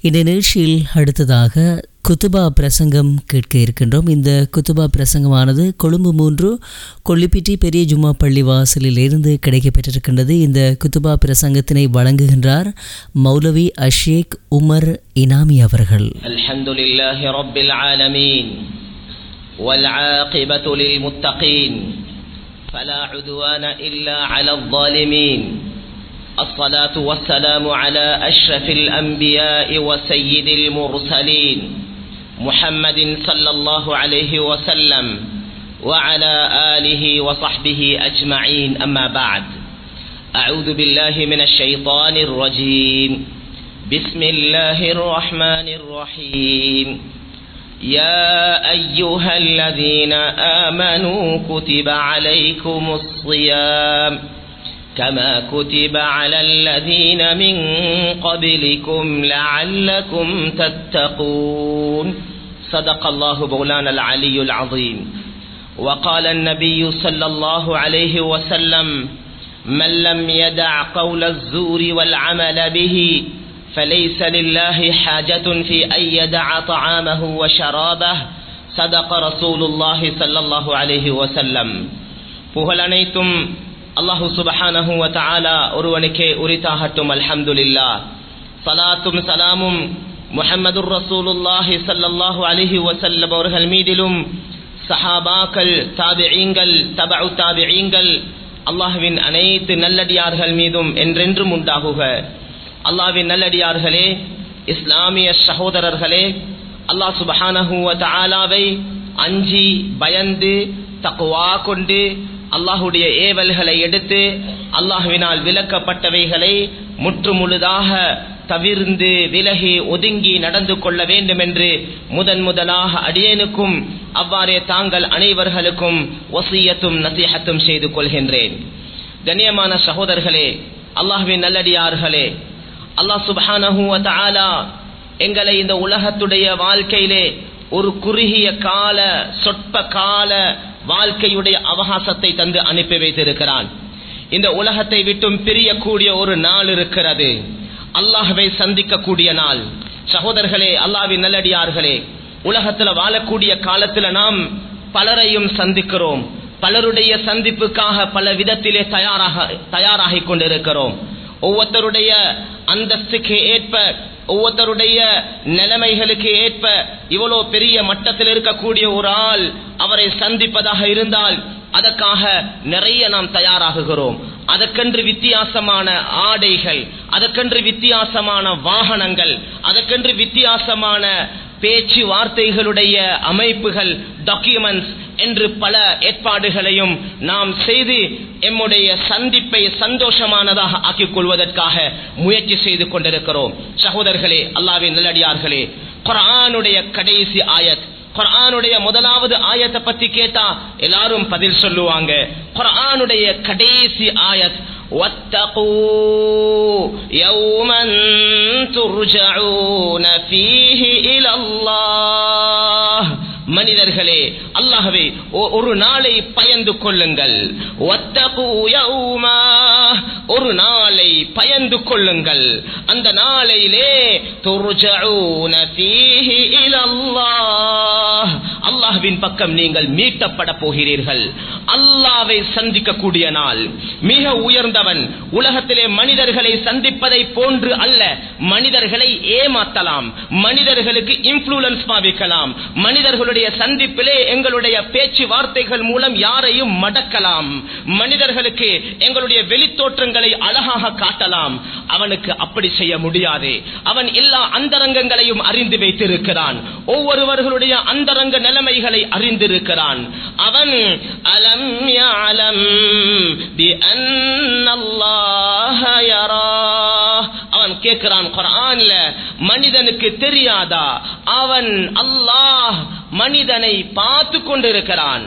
இந்த நிகழ்ச்சியில் அடுத்ததாக குத்துபா பிரசங்கம் கேட்க இருக்கின்றோம் இந்த குத்துபா பிரசங்கமானது கொழும்பு மூன்று கொள்ளிப்பிட்டி பெரிய ஜும்மா பள்ளி வாசலில் இருந்து கிடைக்கப்பெற்றிருக்கின்றது இந்த குத்துபா பிரசங்கத்தினை வழங்குகின்றார் மௌலவி அஷேக் உமர் இனாமி அவர்கள் الحمد لله رب العالمين والعاقبة للمتقين فلا عدوان إلا على الظالمين الصلاة والسلام على أشرف الأنبياء وسيد المرسلين محمد صلى الله عليه وسلم وعلى آله وصحبه أجمعين أما بعد أعوذ بالله من الشيطان الرجيم بسم الله الرحمن الرحيم يا أيها الذين آمنوا كتب عليكم الصيام كما كتب على الذين من قبلكم لعلكم تتقون صدق الله مولانا العلي العظيم وقال النبي صلى الله عليه وسلم من لم يدع قول الزور والعمل به فليس لله حاجة في أن يدع طعامه وشرابه صدق رسول الله صلى الله عليه وسلم புகழ் அனைத்தும் அல்லாஹு சுபஹானஹு வ தஆலா ஒருவனுக்கே உரித்தாகட்டும் அல்ஹம்துலில்லா சலாத்தும் சலாமும் முஹம்மதுர் ரசூலுல்லாஹி ஸல்லல்லாஹு அலைஹி வஸல்லம் அவர்கள் மீதிலும் சஹாபாக்கள் தாபிஈங்கள் தபஉ தாபிஈங்கள் அல்லாஹ்வின் அனைத்து நல்லடியார்கள் மீதும் என்றென்றும் உண்டாகுக அல்லாஹ்வின் நல்லடியார்களே இஸ்லாமிய சகோதரர்களே அல்லாஹ் சுபஹானஹு வ தஆலாவை அஞ்சி பயந்து தக்குவா கொண்டு அல்லாஹுடைய ஏவல்களை எடுத்து அல்லாஹுவினால் விலக்கப்பட்டவைகளை முற்று முழுதாக தவிர்ந்து விலகி ஒதுங்கி நடந்து கொள்ள வேண்டும் என்று முதன் முதலாக அடியேனுக்கும் அவ்வாறே தாங்கள் அனைவர்களுக்கும் ஒசியத்தும் நசீகத்தும் செய்து கொள்கின்றேன் கண்ணியமான சகோதரர்களே அல்லாஹுவின் நல்லடியார்களே அல்லாஹ் சுபஹானஹு வ தஆலா எங்களை இந்த உலகத்துடைய வாழ்க்கையிலே ஒரு குறுகிய கால சொற்ப கால வாழ்க்கையுடைய அவகாசத்தை தந்து அனுப்பி வைத்திருக்கிறான் இந்த உலகத்தை விட்டும் பிரியக்கூடிய ஒரு நாள் இருக்கிறது அல்லாஹவை சந்திக்கக்கூடிய நாள் சகோதரர்களே அல்லாவின் நல்லடியார்களே உலகத்துல வாழக்கூடிய காலத்துல நாம் பலரையும் சந்திக்கிறோம் பலருடைய சந்திப்புக்காக பல விதத்திலே தயாராக தயாராகி கொண்டிருக்கிறோம் ஒவ்வொருத்தருடைய அந்தஸ்துக்கு ஏற்ப ஒவ்வொருத்தருடைய நிலைமைகளுக்கு ஏற்ப இவ்வளோ பெரிய மட்டத்தில் இருக்கக்கூடிய ஒரு ஆள் அவரை சந்திப்பதாக இருந்தால் அதற்காக நிறைய நாம் தயாராகுகிறோம் அதற்கென்று வித்தியாசமான ஆடைகள் அதற்கென்று வித்தியாசமான வாகனங்கள் அதற்கென்று வித்தியாசமான பேச்சு வார்த்தைகளுடைய அமைப்புகள் டாக்குமெண்ட்ஸ் என்று பல ஏற்பாடுகளையும் நாம் செய்து எம்முடைய சந்திப்பை சந்தோஷமானதாக ஆக்கிக் கொள்வதற்காக முயற்சி செய்து கொண்டிருக்கிறோம் சகோதரர்களே அல்லாவின் நல்லடியார்களே குரானுடைய கடைசி ஆயத் குரானுடைய முதலாவது ஆயத்தை பத்தி கேட்டா எல்லாரும் பதில் சொல்லுவாங்க குரானுடைய கடைசி ஆயத் واتقوا يوما ترجعون فيه إلى الله மனிதர்களே அல்லாஹவே ஒரு நாளை பயந்து கொள்ளுங்கள் ஒரு நாளை பயந்து கொள்ளுங்கள் அந்த நாளையிலே அல்லாஹ்வின் பக்கம் நீங்கள் மீட்டப்பட போகிறீர்கள் அல்லாவை சந்திக்கக்கூடிய நாள் மிக உயர்ந்தவன் உலகத்திலே மனிதர்களை சந்திப்பதை போன்று அல்ல மனிதர்களை ஏமாத்தலாம் மனிதர்களுக்கு இன்ஃபுளுன்ஸ் பாவிக்கலாம் மனிதர்களுடைய சந்திப்பிலே எங்களுடைய பேச்சு வார்த்தைகள் மூலம் யாரையும் மடக்கலாம் மனிதர்களுக்கு எங்களுடைய வெளித்தோற்றங்களை அழகாக காட்டலாம் அவனுக்கு அப்படி செய்ய முடியாது அவன் எல்லா அந்தரங்கங்களையும் அறிந்து வைத்திருக்கிறான் ஒவ்வொருவர்களுடைய அந்தரங்க நிலைமைகளை அறிந்திருக்கிறான் அவன் அலம் அலம் அவன் கேட்கிறான் குரான்ல மனிதனுக்கு தெரியாதா அவன் அல்லாஹ் மனிதனை பார்த்து கொண்டிருக்கிறான்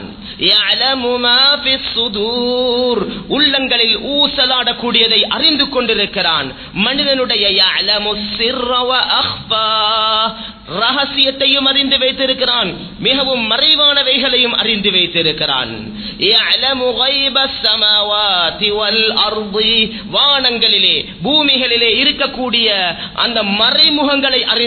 உள்ளங்களில் ஊசலாடக்கூடியதை அறிந்து கொண்டிருக்கிறான் மனிதனுடைய ரகசியத்தையும் அறிந்து வைத்திருக்கிறான் மிகவும் மறைவானவைகளையும் அறிந்து வைத்திருக்கிறான் வானங்களிலே பூமிகளிலே இருக்கக்கூடிய அந்த மறைமுகங்களை அறிந்து